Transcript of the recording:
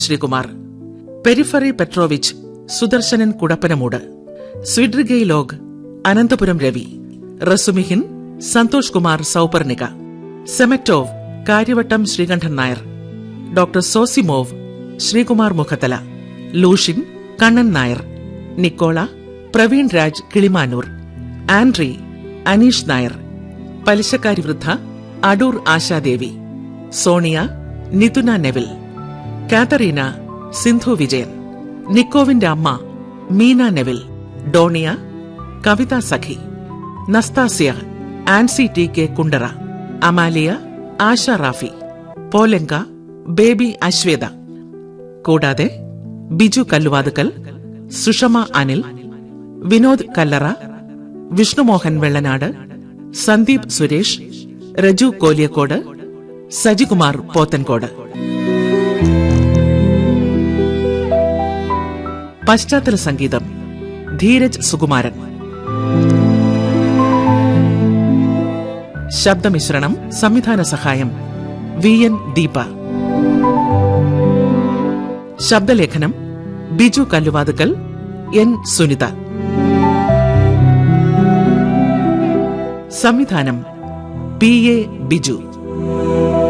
Sreekumar Porfiry Petrovich Sudarsanan Kudappanamoodu Svidrigailov Ananthapuram Ravi Razumikhin Santhosh Kumar Souparnika Zametov Kariyavattom Sreekandan Nair doctor Zosimov Sreekumar Mukhathala Luzhin Kannan Nair Nikolai Praveen Raj Kilimanoor Andrei Aneesh Nair പലിശക്കാരി വൃദ്ധ Adoor Ashadevi Sonia Nithuna Nevil Katerina Sindhu Vijayan നിക്കോവിന്റെ അമ്മ Meena Nevil Dounia Kavitha Sakhi Nastasya Ancy T K Kundara Amalia Asha Rafi Polenka Baby Ashwetha കൂടാതെ ബിജു കല്ലുവാതുക്കൽ സുഷമ അനിൽ വിനോദ് കല്ലറ വിഷ്ണുമോഹൻ വെള്ളനാട് സന്ദീപ് സുരേഷ് രജു കോലിയക്കോട് സജികുമാർ പോത്തൻകോട് പശ്ചാത്തല സംഗീതം ധീരജ് സുകുമാരൻ ശബ്ദമിശ്രണം സംവിധാന സഹായം വി എൻ ദീപ ശബ്ദലേഖനം ബിജു കല്ലുവാതുക്കൽ എൻ സുനിത സംവിധാനം പി എ ബിജു